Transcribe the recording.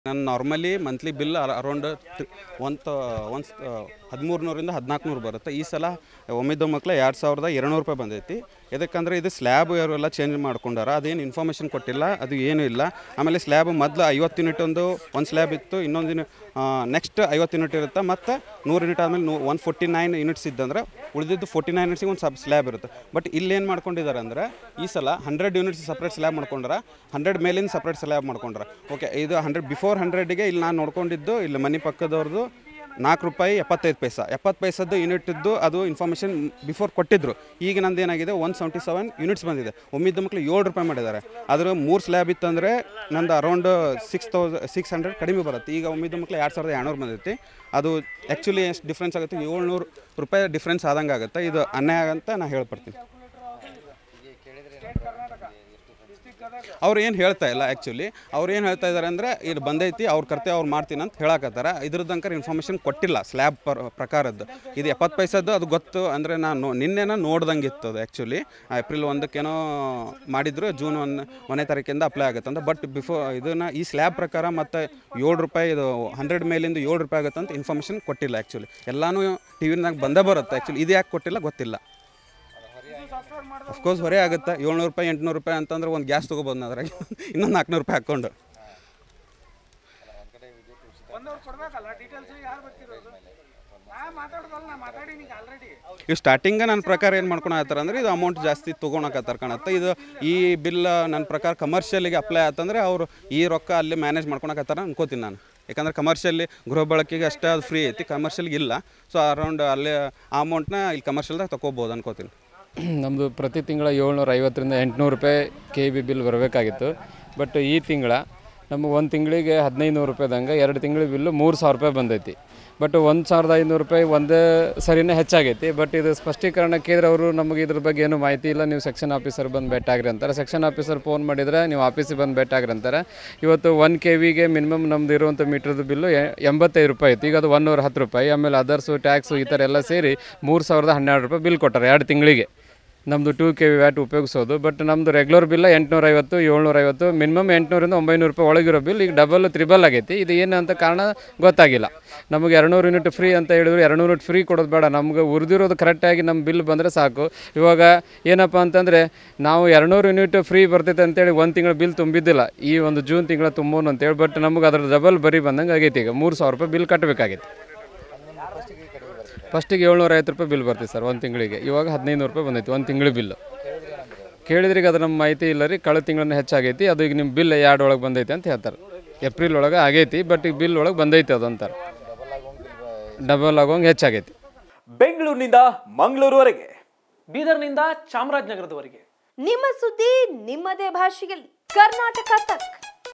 ನನ್ನ normally monthly bill around ಒಂದು ಒಂದು ಹದಿಮೂರು ನೂರಿಂದ ಹದಿನಾಲ್ಕು ನೂರು ಬರುತ್ತೆ ಈ ಸಲ ಒಮ್ಮಿದ್ದ ಮಕ್ಕಳು ಎರಡು ಸಾವಿರದ ಎರಡುನೂರು ರೂಪಾಯಿ ಬಂದೈತಿ ಯಾಕಂದ್ರೆ ಇದು ಸ್ಲ್ಯಾಬ್ ಇವರೆಲ್ಲ ಚೇಂಜ್ ಮಾಡ್ಕೊಂಡಾರ ಅದೇನು ಇನ್ಫಾರ್ಮೇಷನ್ ಕೊಟ್ಟಿಲ್ಲ ಅದು ಏನೂ ಇಲ್ಲ ಆಮೇಲೆ ಸ್ಲ್ಯಾಬ್ ಮೊದಲು ಐವತ್ತು ಯೂನಿಟ್ ಒಂದು ಒಂದು ಸ್ಲ್ಯಾಬ್ ಇತ್ತು ಇನ್ನೊಂದು ನೆಕ್ಸ್ಟ್ ಐವತ್ತು ಯೂನಿಟ್ ಇರುತ್ತೆ ಮತ್ತು ನೂರು ಯೂನಿಟ್ ಆದಮೇಲೆ ನೂ ಒನ್ ಫೋರ್ಟಿ ನೈನ್ ಯೂನಿಟ್ಸ್ ಇದ್ದಂದ್ರೆ ಉಳಿದಿದ್ದು ಫೋರ್ಟಿ ನೈನ್ ಯೂನಿಟ್ಸಿಗೆ ಒಂದು ಸಬ್ ಸ್ಲ್ಯಾಬ್ ಇರುತ್ತೆ ಬಟ್ ಇಲ್ಲಿ ಏನು ಮಾಡ್ಕೊಂಡಿದ್ದಾರೆ ಅಂದರೆ ಈ ಸಲ ಹಂಡ್ರೆಡ್ ಯೂನಿಟ್ಸ್ ಸಪ್ರೇಟ್ ಸ್ಲ್ಯಾಬ್ ಮಾಡ್ಕೊಂಡ್ರ ಹಂಡ್ರೆಡ್ ಮೇಲಿಂದ ಸಪ್ರೇಟ್ ಸ್ಲ್ಯಾಬ್ ಮಾಡ್ಕೊಂಡ್ರ ಓಕೆ ಇದು ಹಂಡ್ರೆಡ್ ಬಿಫೋರ್ ಹಂಡ್ರೆಡ್ಗೆ ಇಲ್ಲಿ ನಾನು ನೋಡ್ಕೊಂಡಿದ್ದು ಇಲ್ಲಿ ಮನೆ ಪಕ್ಕದವ್ರದ್ದು ನಾಲ್ಕು ರೂಪಾಯಿ ಎಪ್ಪತ್ತೈದು ಪೈಸಾ ಎಪ್ಪತ್ತು ಪೈಸದ್ದು ಯೂನಿಟ್ ಇದ್ದು ಅದು ಇನ್ಫಾರ್ಮೇಷನ್ ಬಿಫೋರ್ ಕೊಟ್ಟಿದ್ರು ಈಗ ನಂದು ಏನಾಗಿದೆ ಒನ್ ಸೆವೆಂಟಿ ಸೆವೆನ್ ಯೂನಿಟ್ಸ್ ಬಂದಿದೆ ಒಮ್ಮಿದ್ದ ಮಕ್ಕಳು ಏಳು ರೂಪಾಯಿ ಮಾಡಿದ್ದಾರೆ ಅದ್ರ ಮೂರು ಸ್ಲ್ಯಾಬ್ ಇತ್ತಂದರೆ ನಂದು around six thousand six hundred ಕಡಿಮೆ ಬರುತ್ತೆ ಈಗ ಒಮ್ಮಿದ್ದ ಮಕ್ಕಳು ಎರಡು ಸಾವಿರದ ಎರಡುನೂರು ಬಂದೈತಿ ಅದು ಆ್ಯಕ್ಚುಲಿ ಎಷ್ಟು ಡಿಫ್ರೆನ್ಸ್ ಆಗುತ್ತೆ ಏಳ್ನೂರು ರೂಪಾಯಿ ಡಿಫ್ರೆನ್ಸ್ ಆದಂಗೆ ಆಗುತ್ತೆ ಇದು ಅನ್ಯಾಯ ಆಗಂತ ನಾನು ಹೇಳ್ಪಡ್ತೀನಿ ಅವ್ರು ಏನು ಹೇಳ್ತಾ ಇಲ್ಲ ಆ್ಯಕ್ಚುಲಿ ಅವ್ರು ಏನು ಹೇಳ್ತಾ ಇದ್ದಾರೆ ಅಂದರೆ ಇದು ಬಂದೈತಿ ಅವ್ರ ಕರ್ತವ್ಯ ಅವ್ರು ಮಾಡ್ತೀನಿ ಅಂತ ಹೇಳಕತ್ತಾರ ಇದ್ರದ್ದಂಕರ್ ಇನ್ಫಾರ್ಮೇಷನ್ ಕೊಟ್ಟಿಲ್ಲ ಸ್ಲ್ಯಾಬ್ ಪರ್ ಪ್ರಕಾರದ್ದು ಇದು ಎಪ್ಪತ್ತು ಪೈಸದ್ದು ಅದು ಗೊತ್ತು ಅಂದರೆ ನಾನು ನಿನ್ನೆನ ನೋಡ್ದಂಗೆ ಇತ್ತು ಅದು ಆ್ಯಕ್ಚುಲಿ ಏಪ್ರಿಲ್ ಒಂದಕ್ಕೇನೋ ಮಾಡಿದ್ರು ಜೂನ್ ಒನ್ ಒಂದನೇ ತಾರೀಕಿಂದ ಅಪ್ಲೈ ಆಗುತ್ತೆ ಅಂತ ಬಟ್ ಬಿಫೋರ್ ಇದನ್ನು ಈ ಸ್ಲ್ಯಾಬ್ ಪ್ರಕಾರ ಮತ್ತು ಏಳು ರೂಪಾಯಿ ಇದು ಹಂಡ್ರೆಡ್ ಮೇಲಿಂದ ಏಳು ರೂಪಾಯಿ ಆಗುತ್ತೆ ಅಂತ ಇನ್ಫಾರ್ಮೇಷನ್ ಕೊಟ್ಟಿಲ್ಲ ಆ್ಯಕ್ಚುಲಿ ಎಲ್ಲನೂ ಟಿ ವಿನಾಗ ಬಂದೇ ಬರುತ್ತೆ ಆ್ಯಕ್ಚುಲಿ ಇದು ಯಾಕೆ ಕೊಟ್ಟಿಲ್ಲ ಗೊತ್ತಿಲ್ಲ ಅಫ್ಕೋರ್ಸ್ ಹೊರೆ ಆಗುತ್ತೆ ಏಳ್ನೂರು ರೂಪಾಯಿ ಎಂಟುನೂರು ರೂಪಾಯಿ ಅಂತಂದ್ರೆ ಒಂದು ಗ್ಯಾಸ್ ತೊಗೊಬೋದು ಅದ್ರಾಗ ಇನ್ನೊಂದು ನಾಲ್ಕುನೂರು ರೂಪಾಯಿ ಹಾಕ್ಕೊಂಡು ಬಂದವ್ರು ಕೊಡ್ಬೇಕಲ್ಲ ಡೀಟೇಲ್ಸ್ ಯಾರು ಬರ್ತಿರೋದು ನಾ ಮಾತಾಡೋದಲ್ಲ ನಾ ಮಾತಾಡೀನಿ ಈಗ ಆಲ್ರೆಡಿ ಈಗ ಸ್ಟಾರ್ಟಿಂಗ್ ನನ್ನ ಪ್ರಕಾರ ಏನು ಮಾಡ್ಕೊಳತ್ತಾರ ಅಂದ್ರೆ ಇದು ಅಮೌಂಟ್ ಜಾಸ್ತಿ ತೊಗೊಳಕತ್ತಾರ ಕಾಣತ್ತೆ ಇದು ಈ ಬಿಲ್ ನನ್ನ ಪ್ರಕಾರ ಕಮರ್ಷಿಯಲಿಗೆ ಅಪ್ಲೈ ಆತಂದ್ರೆ ಅವರು ಈ ರೊಕ್ಕ ಅಲ್ಲಿ ಮ್ಯಾನೇಜ್ ಮಾಡ್ಕೊಳಕತ್ತಾರ ಅನ್ಕೋತೀನಿ ನಾನು ಯಾಕಂದ್ರೆ ಕಮರ್ಷಿಯಲಿ ಗೃಹ ಬಳಕೆಗೆ ಅಷ್ಟೇ ಅದು ಫ್ರೀ ಐತಿ ಕಮರ್ಷಿಯಲ್ಗೆ ಇಲ್ಲ ಸೊ ಅರೌಂಡ್ ಅಲ್ಲಿ ಆ ಅಮೌಂಟ್ನ ಇಲ್ಲಿ ಕಮರ್ಷಿಯಲ್ದಾಗ ತೊಗೋಬೋದು ಅನ್ಕೋತೀನಿ ನಮ್ಮದು ಪ್ರತಿ ತಿಂಗಳ ಏಳ್ನೂರ ಐವತ್ತರಿಂದ ಎಂಟುನೂರು ರೂಪಾಯಿ ಕೆ ಬಿ ಬಿಲ್ ಬರಬೇಕಾಗಿತ್ತು ಬಟ್ ಈ ತಿಂಗಳ ನಮಗೆ ಒಂದು ತಿಂಗಳಿಗೆ ಹದಿನೈದು ನೂರು ರೂಪಾಯಿದಂಗೆ ಎರಡು ತಿಂಗಳ ಬಿಲ್ಲು ಮೂರು ಸಾವಿರ ರೂಪಾಯಿ ಬಂದೈತಿ ಬಟ್ ಒಂದು ಸಾವಿರದ ಐನೂರು ರೂಪಾಯಿ ಒಂದೇ ಸರಿನೇ ಹೆಚ್ಚಾಗೈತಿ ಬಟ್ ಇದು ಸ್ಪಷ್ಟೀಕರಣ ಕೇಳಿದ್ರೆ ಅವರು ನಮಗೆ ಇದ್ರ ಬಗ್ಗೆ ಏನು ಮಾಹಿತಿ ಇಲ್ಲ ನೀವು ಸೆಕ್ಷನ್ ಆಫೀಸರ್ ಬಂದು ಭೇಟಾಗ್ರಿ ಅಂತಾರೆ ಸೆಕ್ಷನ್ ಆಫೀಸರ್ ಫೋನ್ ಮಾಡಿದರೆ ನೀವು ಆಫೀಸಿಗೆ ಬಂದು ಭೇಟಾಗ್ರಿ ಅಂತಾರೆ ಇವತ್ತು ಒನ್ ಕೆ ವಿಗೆ ಮಿನಿಮಮ್ ನಮ್ದು ಇರುವಂಥ ಮೀಟ್ರದ್ದು ಬಿಲ್ಲು ಎ- ಎಂಬತ್ತೈದು ರೂಪಾಯಿ ಇತ್ತು ಈಗ ಅದು ಒನ್ನೂರ ಹತ್ತು ರೂಪಾಯಿ ಆಮೇಲೆ ಅದರ್ಸು ಟ್ಯಾಕ್ಸು ಈ ಥರ ಎಲ್ಲ ಸೇರಿ ಮೂರು ಸಾವಿರದ ಹನ್ನೆರಡು ರೂಪಾಯಿ ಬಿಲ್ ಕೊಟ್ಟಾರೆ ಎರಡು ತಿಂಗಳಿಗೆ ನಮ್ಮದು ಟೂ ಕೆ ವಿ ವ್ಯಾಟ್ ಉಪಯೋಗಿಸೋದು ಬಟ್ ನಮ್ಮದು ರೆಗ್ಯುಲರ್ ಬಿಲ್ಲ ಎಂಟುನೂರೈವತ್ತು ಏಳ್ನೂರೈವತ್ತು ಮಿನಿಮಮ್ ಎಂಟುನೂರಿಂದ ಒಂಬೈನೂರು ರೂಪಾಯಿ ಒಳಗಿರೋ ಬಿಲ್ ಈಗ ಡಬಲ್ ತ್ರಿಬಲ್ ಆಗೈತಿ ಇದು ಏನು ಅಂತ ಕಾರಣ ಗೊತ್ತಾಗಿಲ್ಲ ನಮಗೆ ಎರಡುನೂರು ಯೂನಿಟ್ ಫ್ರೀ ಅಂತ ಹೇಳಿದ್ರು ಎರಡುನೂರು ಯೂನಿಟ್ ಫ್ರೀ ಕೊಡೋದು ಬೇಡ ನಮ್ಗೆ ಉರಿದಿರೋದು ಕರೆಕ್ಟಾಗಿ ನಮ್ಮ ಬಿಲ್ ಬಂದರೆ ಸಾಕು ಇವಾಗ ಏನಪ್ಪ ಅಂತಂದರೆ ನಾವು ಎರಡುನೂರು ಯೂನಿಟ್ ಫ್ರೀ ಬರ್ತೈತೆ ಅಂತೇಳಿ ಒಂದು ತಿಂಗಳ ಬಿಲ್ ತುಂಬಿದ್ದಿಲ್ಲ ಈ ಒಂದು ಜೂನ್ ತಿಂಗಳ ತುಂಬೋನು ಅಂತೇಳಿ ಬಟ್ ನಮ್ಗೆ ಅದ್ರ ಡಬಲ್ ಬರಿ ಬಂದಂಗೆ ಆಗೈತಿ ಈಗ ಮೂರು ಸಾವಿರ ರೂಪಾಯಿ ಬಿಲ್ ಕಟ್ಟಬೇಕಾಗೈತಿ ಫಸ್ಟಿಗೆ ಏಳ್ನೂರ ಐವತ್ತು ರೂಪಾಯಿ ಬಿಲ್ ಬರ್ತೈತೆ ಸರ್ ಒಂದು ತಿಂಗಳಿಗೆ ಇವಾಗ ಹದಿನೈದು ರೂಪಾಯಿ ಬಂದೈತಿ ಒಂದು ತಿಂಗಳ ಬಿಲ್ ಕೇಳಿದ್ರೆ ಈಗ ಅದು ನಮ್ಮ ಮಾಹಿತಿ ಇಲ್ಲ ರೀ ಕಳೆದ ತಿಂಗಳನ್ನ ಹೆಚ್ಚಾಗೈತಿ ಅದು ಈಗ ನಿಮ್ಮ ಬಿಲ್ ಎರಡು ಒಳಗೆ ಬಂದೈತೆ ಅಂತ ಹೇಳ್ತಾರೆ ಏಪ್ರಿಲ್ ಒಳಗೆ ಆಗೈತಿ ಬಟ್ ಈಗ ಬಿಲ್ ಒಳಗೆ ಬಂದೈತೆ ಅದು ಅಂತಾರೆ ಡಬಲ್ ಆಗೋಂಗೆ ಹೆಚ್ಚಾಗೈತಿ ಬೆಂಗಳೂರಿನಿಂದ ಮಂಗಳೂರುವರೆಗೆ ಬೀದರ್ನಿಂದ ಚಾಮರಾಜನಗರದವರೆಗೆ ನಿಮ್ಮ ಸುದ್ದಿ ನಿಮ್ಮದೇ ಭಾಷೆಯಲ್ಲಿ ಕರ್ನಾಟಕ ತಕ್